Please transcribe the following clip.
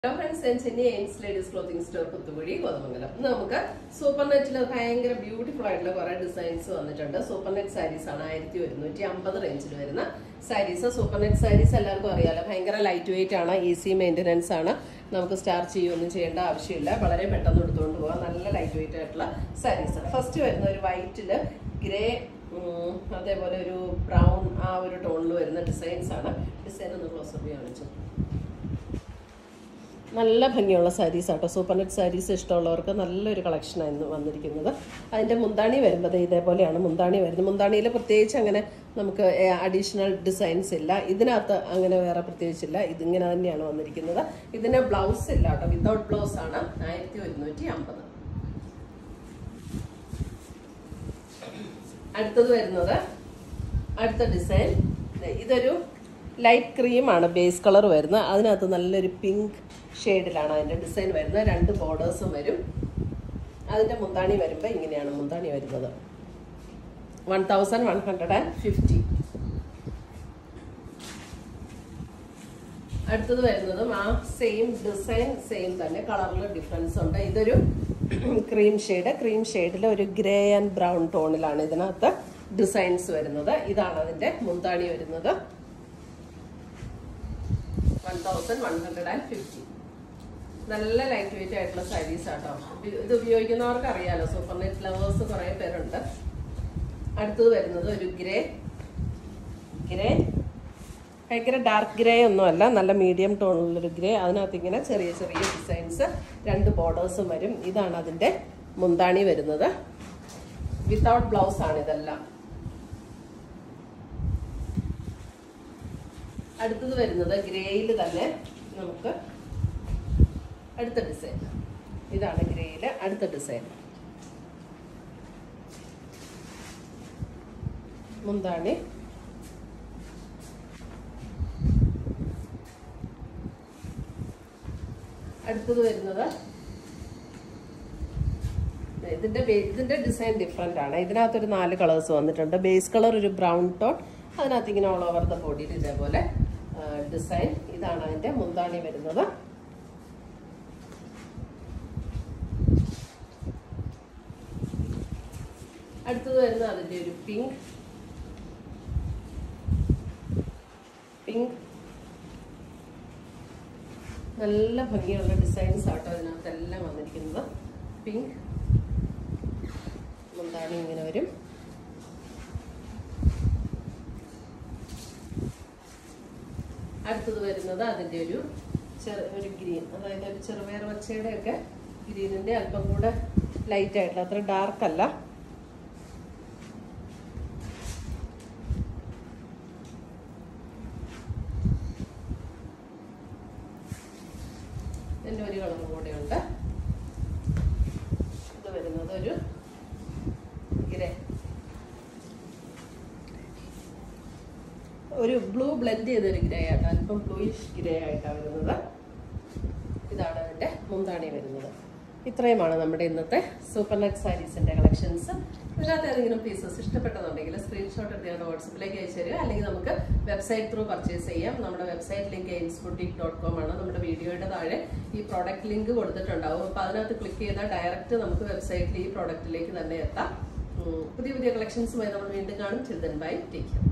hello friends ഞാൻ Chennai Aims ladies clothing store Puthukuzhi Kothamangalam ഇന്ന് നമുക്ക് സൂപ്പർ നെറ്റിൽ ഭയങ്കര ബ്യൂട്ടിഫുൾ ആയിട്ടുള്ള കുറെ ഡിസൈൻസ് വന്നിട്ടുണ്ട് സൂപ്പർ നെറ്റ് സാരീസ് ആണ് ആയിരത്തി ഒരുന്നൂറ്റി അമ്പത് റേഞ്ചിൽ വരുന്ന സാരീസ് സൂപ്പർ നെറ്റ് സാരീസ് എല്ലാവർക്കും അറിയാലോ ഭയങ്കര ലൈറ്റ് വെയിറ്റ് ആണ് ഈസി മെയിൻ്റനൻസ് ആണ് നമുക്ക് സ്റ്റാർച്ച് ചെയ്യുകയൊന്നും ചെയ്യേണ്ട ആവശ്യമില്ല വളരെ പെട്ടെന്ന് എടുത്തുകൊണ്ട് പോകാം നല്ല ലൈറ്റ് വെയിറ്റ് ആയിട്ടുള്ള സാരീസ് ഫസ്റ്റ് വരുന്ന ഒരു വൈറ്റിൽ ഗ്രേ അതേപോലെ ഒരു ബ്രൗൺ ആ ഒരു ടോണിൽ വരുന്ന ഡിസൈൻസ് ആണ് ഡിസൈൻ ഒന്ന് ക്ലോസപ്പ് കാണിച്ചു നല്ല ഭംഗിയുള്ള സാരീസ് ആട്ടോ സൂപ്പർ നെറ്റ് സാരീസ് ഇഷ്ടമുള്ളവർക്ക് നല്ലൊരു കളക്ഷനാണ് വന്നിരിക്കുന്നത് അതിൻ്റെ മുന്താണി വരുമ്പോൾ ഇതേപോലെയാണ് മുന്താണി വരുന്നത് മുന്താണിയിൽ പ്രത്യേകിച്ച് അങ്ങനെ നമുക്ക് അഡീഷണൽ ഡിസൈൻസ് ഇല്ല ഇതിനകത്ത് അങ്ങനെ വേറെ പ്രത്യേകിച്ചില്ല ഇതിങ്ങനെ തന്നെയാണ് വന്നിരിക്കുന്നത് ഇതിന് ബ്ലൗസ് ഇല്ല കേട്ടോ വിത്തൗട്ട് ബ്ലൗസ് ആണ് ആയിരത്തി ഒരുന്നൂറ്റി അമ്പത് അടുത്തത് വരുന്നത് അടുത്ത ഡിസൈൻ ഇതൊരു ലൈറ്റ് ക്രീമാണ് ബേസ് കളർ വരുന്നത് അതിനകത്ത് നല്ലൊരു പിങ്ക് ഷെയ്ഡിലാണ് അതിൻ്റെ ഡിസൈൻ വരുന്നത് രണ്ട് ബോർഡേഴ്സും വരും അതിൻ്റെ മുന്താണി വരുമ്പോൾ ഇങ്ങനെയാണ് മുന്താണി വരുന്നത് one thousand one hundred and fifty അടുത്തത് വരുന്നതും ആ സെയിം ഡിസൈൻ സെയിം തന്നെ കളറിൽ ഡിഫറൻസ് ഉണ്ട് ഇതൊരു ക്രീം ഷെയ്ഡ് ക്രീം ഷെയ്ഡിൽ ഒരു ഗ്രേ ആൻഡ് ബ്രൗൺ ടോണിലാണ് ഇതിനകത്ത് ഡിസൈൻസ് വരുന്നത് ഇതാണ് അതിൻ്റെ മുന്താണി വരുന്നത് one thousand one hundred and fifty നല്ല ലൈറ്റ് വെയിറ്റ് ആയിട്ടുള്ള സാരീസ് ആട്ടോ ഇത് ഉപയോഗിക്കുന്നവർക്ക് അറിയാലോ സൂപ്പർ നെറ്റ് ലവേഴ്സ് കുറേ പേരുണ്ട് അടുത്തത് വരുന്നത് ഒരു ഗ്രേ ഗ്രേ ഭയങ്കര ഡാർക്ക് ഗ്രേ ഒന്നുമല്ല നല്ല മീഡിയം ടോണിലുള്ളൊരു ഗ്രേ അതിനകത്ത് ഇങ്ങനെ ചെറിയ ചെറിയ ഡിസൈൻസ് രണ്ട് ബോർഡേഴ്സും വരും ഇതാണ് അതിൻ്റെ മുന്താണി വരുന്നത് വിത്തൗട്ട് ബ്ലൗസ് ആണ് ഇതെല്ലാം അടുത്തത് വരുന്നത് ഗ്രേയിൽ തന്നെ നമുക്ക് അടുത്ത ഡിസൈൻ ഇതാണ് ഗ്രേയിൽ അടുത്ത ഡിസൈൻ മുന്താണി അടുത്തത് വരുന്നത് ഇതിന്റെ ഇതിന്റെ ഡിസൈൻ ഡിഫറെന്റ് ആണ് ഇതിനകത്തൊരു നാല് കളേഴ്സ് വന്നിട്ടുണ്ട് ബേസ് കളർ ഒരു ബ്രൗൺ ടോൺ അതിനകത്ത് ഇങ്ങനെ ഓൾ ഓവർ ദ ബോഡിയിൽ ഇതേപോലെ ഡിസൈൻ ഇതാണ് അതിന്റെ മുന്താണി വരുന്നത് അടുത്തത് വരുന്നത് അതിന്റെ ഒരു പിങ്ക് പിങ്ക് നല്ല ഭംഗിയുള്ള ഡിസൈൻസ് ആട്ടോ അതിനകത്തെല്ലാം വന്നിരിക്കുന്നത് പിങ്ക് മുന്താണി ഇങ്ങനെ വരും അടുത്തത് വരുന്നത് അതിൻ്റെ ഒരു ചെറു ഒരു ഗ്രീൻ അതായത് ഒരു ചെറുപയർ പച്ചയുടെ ഒക്കെ ഗ്രീനിൻ്റെ അല്പം കൂടെ ലൈറ്റ് ആയിട്ടുള്ള അത്ര ഡാർക്ക് അല്ല ഇതിൻ്റെ ഒരു കളർ കൂടെയുണ്ട് ഇത് വരുന്നത് ഒരു ഗ്രേ ഒരു ബ്ലൂ ബ്ലെൻഡ് ചെയ്തൊരു ഗ്രേ ആയിട്ട് അല്പം ബ്ലൂയിഷ് ഗ്രേ ആയിട്ടാണ് വരുന്നത് ഇതാണ് അതിൻ്റെ മുന്താണി വരുന്നത് ഇത്രയുമാണ് നമ്മുടെ ഇന്നത്തെ സൂപ്പർ നെറ്റ് സാരീസിൻ്റെ കളക്ഷൻസ് ഇതിനകത്ത് ഏതെങ്കിലും പീസസ് ഇഷ്ടപ്പെട്ടതുണ്ടെങ്കിൽ സ്ക്രീൻഷോട്ട് എടുത്ത് ഞങ്ങളുടെ വാട്സപ്പിലേക്ക് അയച്ചു തരിക അല്ലെങ്കിൽ നമുക്ക് വെബ്സൈറ്റ് ത്രൂ പർച്ചേസ് ചെയ്യാം നമ്മുടെ website link Aims boutique dot com ആണ് നമ്മുടെ വീഡിയോയുടെ താഴെ ഈ പ്രോഡക്റ്റ് ലിങ്ക് കൊടുത്തിട്ടുണ്ടാവും അപ്പോൾ അതിനകത്ത് ക്ലിക്ക് ചെയ്താൽ ഡയറക്റ്റ് നമുക്ക് വെബ്സൈറ്റിൽ ഈ പ്രോഡക്റ്റിലേക്ക് തന്നെ എത്താം പുതിയ പുതിയ കളക്ഷൻസുമായി നമ്മൾ വീണ്ടും കാണും ചിൽഡ്രൻ ബൈ ടേക്ക് കെയർ